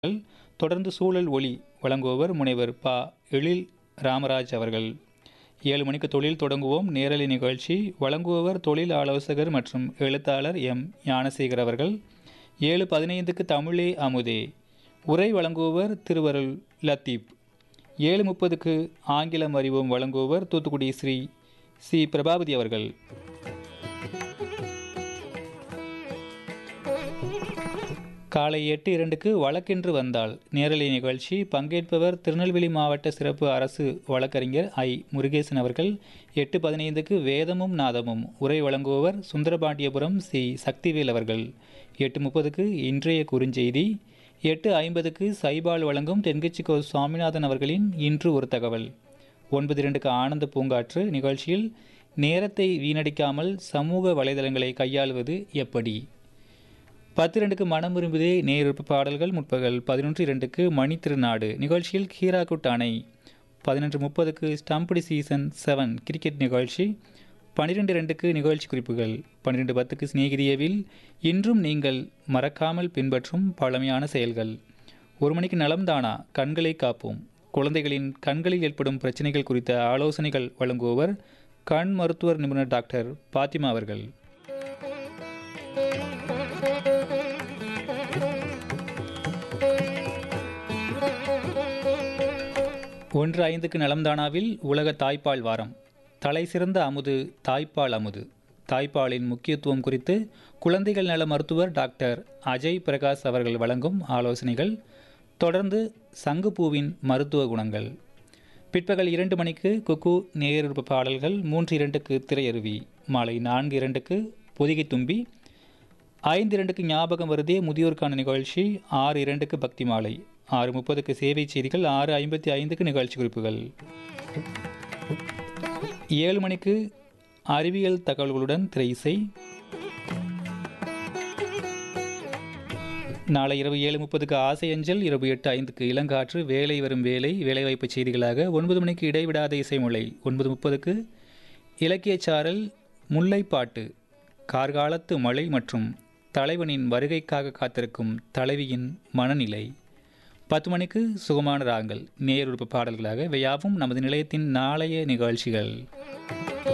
தொடர்ந்து சூழல் ஒளி வழங்குபவர் முனைவர் ப எழில் ராமராஜ் அவர்கள் ஏழு மணிக்கு தொழில் தொடங்குவோம் நேரலை நிகழ்ச்சி வழங்குபவர் தொழில் ஆலோசகர் மற்றும் எழுத்தாளர் எம் ஞானசேகர் அவர்கள் ஏழு பதினைந்துக்கு தமிழே அமுதே உரை வழங்குபவர் திருவருள் லத்தீப் ஏழு முப்பதுக்கு ஆங்கிலம் அறிவோம் வழங்குபவர் தூத்துக்குடி ஸ்ரீ சி பிரபாவதி அவர்கள் காலை எட்டு இரண்டுக்கு வழக்கென்று வந்தால் நேரலை நிகழ்ச்சி பங்கேற்பவர் திருநெல்வேலி மாவட்ட சிறப்பு அரசு வழக்கறிஞர் ஐ முருகேசன் அவர்கள் எட்டு பதினைந்துக்கு வேதமும் நாதமும் உரை வழங்குபவர் சுந்தரபாண்டியபுரம் சி சக்திவேல் அவர்கள் எட்டு முப்பதுக்கு இன்றைய குறுஞ்செய்தி எட்டு ஐம்பதுக்கு சைபால் வழங்கும் தென்கட்சிக்கோ சுவாமிநாதன் அவர்களின் இன்று ஒரு தகவல் ஒன்பது இரண்டுக்கு ஆனந்த பூங்காற்று நிகழ்ச்சியில் நேரத்தை வீணடிக்காமல் சமூக வலைதளங்களை கையாளுவது எப்படி பத்து இரண்டுக்கு மனம் விரும்புதே நேருப்பு பாடல்கள் முற்பகல் பதினொன்று இரண்டுக்கு மணி திருநாடு நிகழ்ச்சியில் ஹீராகுட் அணை பதினொன்று முப்பதுக்கு ஸ்டம்படி சீசன் செவன் கிரிக்கெட் நிகழ்ச்சி பன்னிரெண்டு ரெண்டுக்கு நிகழ்ச்சி குறிப்புகள் பன்னிரெண்டு பத்துக்கு சிநேகிதியவில் இன்றும் நீங்கள் மறக்காமல் பின்பற்றும் பழமையான செயல்கள் ஒரு மணிக்கு நலம்தானா கண்களை காப்போம் குழந்தைகளின் கண்களில் ஏற்படும் பிரச்சனைகள் குறித்த ஆலோசனைகள் வழங்குபவர் கண் மருத்துவர் நிபுணர் டாக்டர் பாத்திமா அவர்கள் ஒன்று ஐந்துக்கு நலம்தானாவில் உலக தாய்ப்பால் வாரம் தலை சிறந்த அமுது தாய்ப்பால் அமுது தாய்ப்பாலின் முக்கியத்துவம் குறித்து குழந்தைகள் நல மருத்துவர் டாக்டர் அஜய் பிரகாஷ் அவர்கள் வழங்கும் ஆலோசனைகள் தொடர்ந்து சங்குப்பூவின் மருத்துவ குணங்கள் பிற்பகல் இரண்டு மணிக்கு குக்கு நேரிருப்பு பாடல்கள் மூன்று இரண்டுக்கு திரையருவி மாலை நான்கு இரண்டுக்கு பொதிகை தும்பி ஐந்து இரண்டுக்கு ஞாபகம் வருதே முதியோருக்கான நிகழ்ச்சி ஆறு இரண்டுக்கு பக்தி மாலை ஆறு முப்பதுக்கு சேவை செய்திகள் ஆறு ஐம்பத்தி ஐந்துக்கு நிகழ்ச்சி குறிப்புகள் ஏழு மணிக்கு அறிவியல் தகவல்களுடன் திரை இசை நாளை இரவு ஏழு முப்பதுக்கு ஆசை அஞ்சல் இரவு எட்டு ஐந்துக்கு இளங்காற்று வேலை வரும் வேலை வேலைவாய்ப்பு செய்திகளாக ஒன்பது மணிக்கு இடைவிடாத இசைமொழி ஒன்பது முப்பதுக்கு இலக்கியச்சாரல் முல்லைப்பாட்டு கார்காலத்து மழை மற்றும் தலைவனின் வருகைக்காக காத்திருக்கும் தலைவியின் மனநிலை பத்து மணிக்கு சுகமான ராகங்கள் நேருறுப்பு பாடல்களாக இவையாவும் நமது நிலையத்தின் நாளைய நிகழ்ச்சிகள்